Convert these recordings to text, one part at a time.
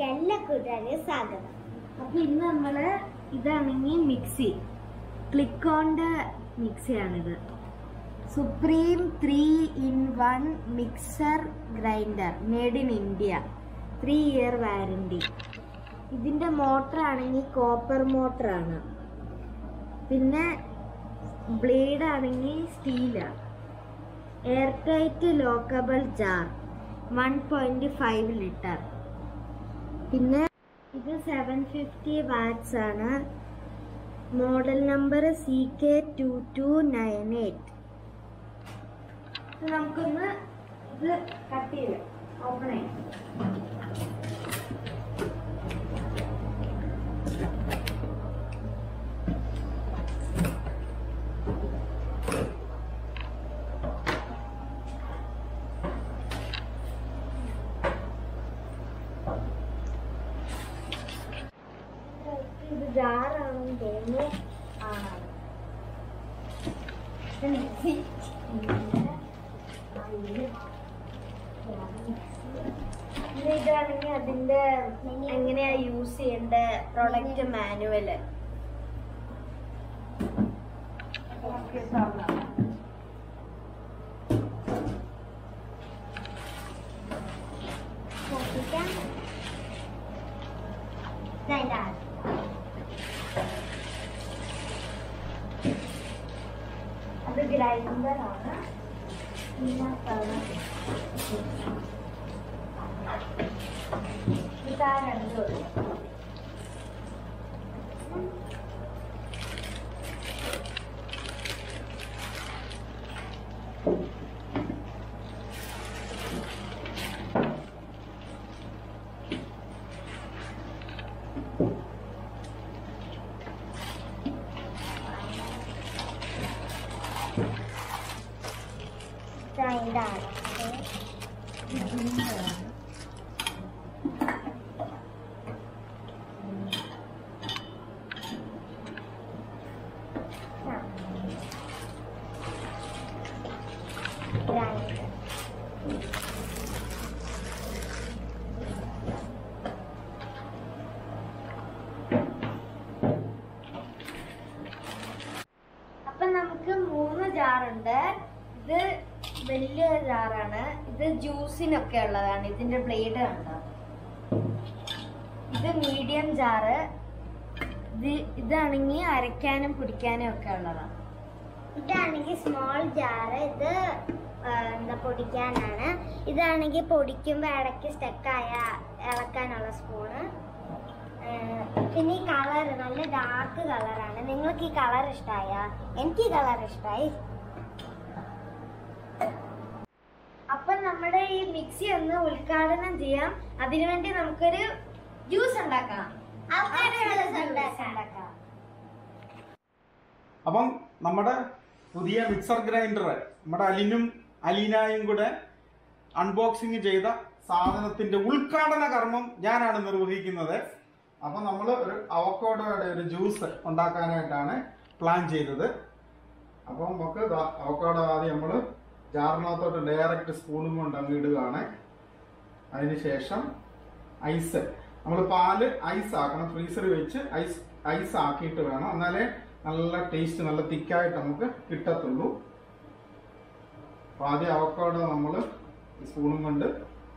എല്ലാ കൂട്ടുകാരെയും സ്വാഗതം അപ്പൊ ഇന്ന് നമ്മള് ഇതാണെങ്കിൽ മിക്സി ക്ലിക്കോന്റെ മിക്സിയാണിത് supreme three in one mixer grinder made in India three year warranty ഇതിന്റെ മോട്ടർ ആണെങ്കിൽ കോപ്പർ മോട്ടറാണ് പിന്നെ ബ്ലേഡ് ആണെങ്കിൽ സ്റ്റീലാണ് air tight lockable jar one point five litre പിന്നെ ഇത് സെവൻ ഫിഫ്റ്റി വാട്ട്സ് ആണ് model number C K two two nine eight നമുക്കൊന്ന് ഇത് കട്ട് ചെയ്ത് ഓപ്പൺ ചെയ്യാം ഇത് ജാറാണെന്ന് തോന്നുന്നു ആണ് ഇത് മിക്സി. പിന്നെ ഇതാണെങ്കിൽ അതിന്റെ എങ്ങനെയാ യൂസ് ചെയ്യേണ്ട പ്രൊഡക്റ്റ് മാനുവല് നോക്കിക്കാം ദാ ഇതാണ്. അത് ഗ്രൈൻഡറാണ് ഇതാ രണ്ടും ദാ ഇതാണ്. ആ. ഗ്രൈൻഡർ. അപ്പൊ നമുക്ക് മൂന്ന് ജാറുണ്ട് ഇത് വലിയ ജാറാണ് ഇത് ജ്യൂസിനൊക്കെ ഉള്ളതാണ് ഇതിന്റെ ബ്ലേഡ് കണ്ടോ ഇത് മീഡിയം ജാറ് ഇത് ഇതാണെങ്കിൽ അരയ്ക്കാനും പിടിക്കാനും ഒക്കെ ഉള്ളതാണ് ഇതാണെങ്കിൽ സ്മോൾ ജാറ് ഇത് ആ, എന്താ പൊടിക്കാനാണ് ഇതാണെങ്കിൽ പൊടിക്കുമ്പോൾ ഇടയ്ക്ക് സ്റ്റക്കായ ഇളക്കാനുള്ള സ്പൂണ് ആ, പിന്നെ ഈ കളർ നല്ല ഡാർക്ക് കളറാണ് നിങ്ങൾക്ക് ഈ കളർ ഇഷ്ടമായ എനിക്ക് ഈ കളർ ഇഷ്ടമായി അപ്പൊ നമ്മുടെ ഈ മിക്സി ഒന്ന് ഉദ്ഘാടനം ചെയ്യാം അതിനുവേണ്ടി നമുക്കൊരു ജ്യൂസ് ഉണ്ടാക്കാം അവക്കാഡോ ജ്യൂസ് ജ്യൂസ് ഉണ്ടാക്കാം. ഉണ്ടാക്കാം അപ്പം നമ്മുടെ പുതിയ മിക്സർ ഗ്രൈൻഡർ നമ്മുടെ അലിനും അലീനായും കൂടെ അൺബോക്സിങ് ചെയ്ത സാധനത്തിന്റെ ഉദ്ഘാടന കർമ്മം ഞാനാണ് നിർവഹിക്കുന്നത് അപ്പൊ നമ്മൾ ഒരു അവക്കോഡോയുടെ ഒരു ജ്യൂസ് ഉണ്ടാക്കാനായിട്ടാണ് പ്ലാൻ ചെയ്തത് അപ്പം നമുക്ക് അവക്കോഡോ ആദ്യം നമ്മൾ ജാറിനകത്തോട്ട് ഡയറക്റ്റ് സ്പൂണും കൊണ്ട് അങ്ങ് ഇടുകയാണ് അതിനുശേഷം ഐസ് നമ്മൾ പാല് ഐസ് ആക്കണം ഫ്രീസറിൽ വെച്ച് ഐസ് ഐസ് ആക്കിയിട്ട് വേണം എന്നാലേ നല്ല ടേസ്റ്റ് നല്ല തിക്കായിട്ട് നമുക്ക് കിട്ടത്തുള്ളൂ അപ്പൊ ആദ്യം അവക്കാടോ നമ്മൾ സ്പൂണും കൊണ്ട്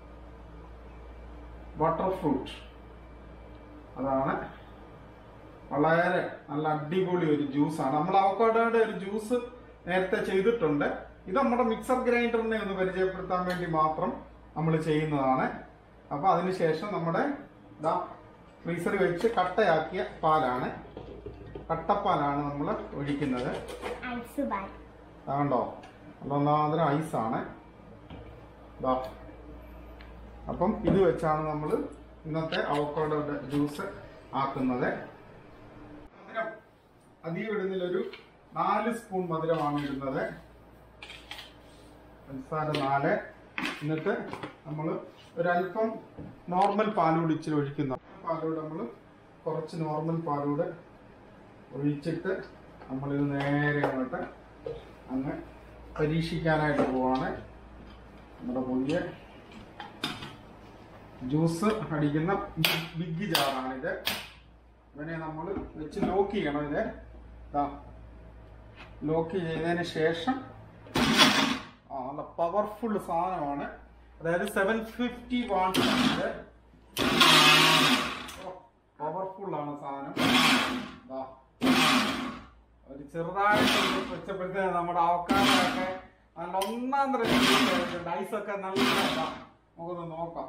ബട്ടർ ഫ്രൂട്ട് അതാണ് വളരെ നല്ല അടിപൊളി ഒരു ജ്യൂസാണ് നമ്മൾ അവക്കാഡോയുടെ ഒരു ജ്യൂസ് നേരത്തെ ചെയ്തിട്ടുണ്ട് ഇത് നമ്മുടെ മിക്സർ ഗ്രൈൻഡറിനെ ഒന്ന് പരിചയപ്പെടുത്താൻ വേണ്ടി മാത്രം നമ്മൾ ചെയ്യുന്നതാണ് അപ്പൊ അതിനുശേഷം നമ്മുടെ ഇതാ ഫ്രീസറിൽ വെച്ച് കട്ടയാക്കിയ പാലാണ് കട്ടപ്പാലാണ് നമ്മൾ ഒഴിക്കുന്നത് ഐസ് ബാൻ അതുകൊണ്ടോ അതൊന്നാമതിന് ഐസാണ് ദാ അപ്പം ഇത് വെച്ചാണ് നമ്മൾ ഇന്നത്തെ അവക്കാഡോയുടെ ജ്യൂസ് ആക്കുന്നത് മധുരം അധികം ഇടുന്നതിലൊരു നാല് സ്പൂൺ മധുരമാണ് ഇടുന്നത് പഞ്ചസാര നാല് എന്നിട്ട് നമ്മൾ ഒരല്പം നോർമൽ പാലൂടെ ഇച്ചിരി ഒഴിക്കുന്ന പാലൂടെ നമ്മൾ കുറച്ച് നോർമൽ പാലൂടെ ഒഴിച്ചിട്ട് നമ്മളിത് നേരെ അങ്ങോട്ട് അങ്ങ് പരീക്ഷിക്കാനായിട്ട് പോവാണ് നമ്മുടെ പുതിയ ജ്യൂസ് അടിക്കുന്ന ബിഗ് ജാറാണിത് ഇവനെ നമ്മൾ വെച്ച് ലോക്ക് ചെയ്യണം ഇത് ദാ ലോക്ക് ചെയ്തതിന് ശേഷം ആ നല്ല പവർഫുൾ സാധനമാണ് അതായത് സെവൻ ഫിഫ്റ്റി വാട്ട്സ് ആണ് ഇത് പവർഫുൾ ആണ് സാധനം ദാ ഒരു ചെറുതായിട്ട് വെച്ചപ്പോഴത്തേക്ക് നമ്മുടെ അവക്കാരൊക്കെ നല്ല ഒന്നാം തരം ഡൈസ് ഒക്കെ നല്ല ഇതാ. നമുക്കൊന്ന് നോക്കാം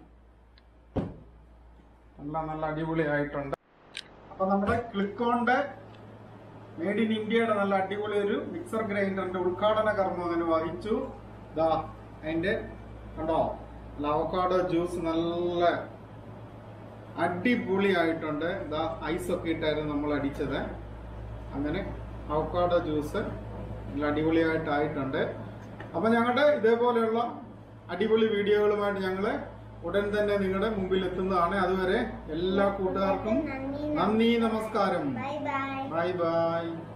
നല്ല നല്ല അടിപൊളിയായിട്ടുണ്ട് അപ്പൊ നമ്മുടെ ക്ലിക്കോണിന്റെ മേഡ് ഇൻ ഇന്ത്യയുടെ നല്ല അടിപൊളി ഒരു മിക്സർ ഗ്രൈൻഡറിന്റെ ഉദ്ഘാടന കർമ്മം അങ്ങനെ വഹിച്ചു ദാ അതിന്റെ കണ്ടോ ലവക്കാഡോ ജ്യൂസ് നല്ല അടിപൊളിയായിട്ടുണ്ട് ഇതാ ഐസ് ഒക്കെ ഇട്ടായിരുന്നു നമ്മൾ അടിച്ചത് അങ്ങനെ അവക്കാഡോ ജ്യൂസ് നല്ല അടിപൊളിയായിട്ടായിട്ടുണ്ട് അപ്പൊ ഞങ്ങളുടെ ഇതേപോലെയുള്ള അടിപൊളി വീഡിയോകളുമായിട്ട് ഞങ്ങള് ഉടൻ തന്നെ നിങ്ങളുടെ മുമ്പിൽ എത്തുന്നതാണ് അതുവരെ എല്ലാ കൂട്ടുകാർക്കും നന്ദി നന്ദി നമസ്കാരം ബൈ ബൈ ബൈ ബൈ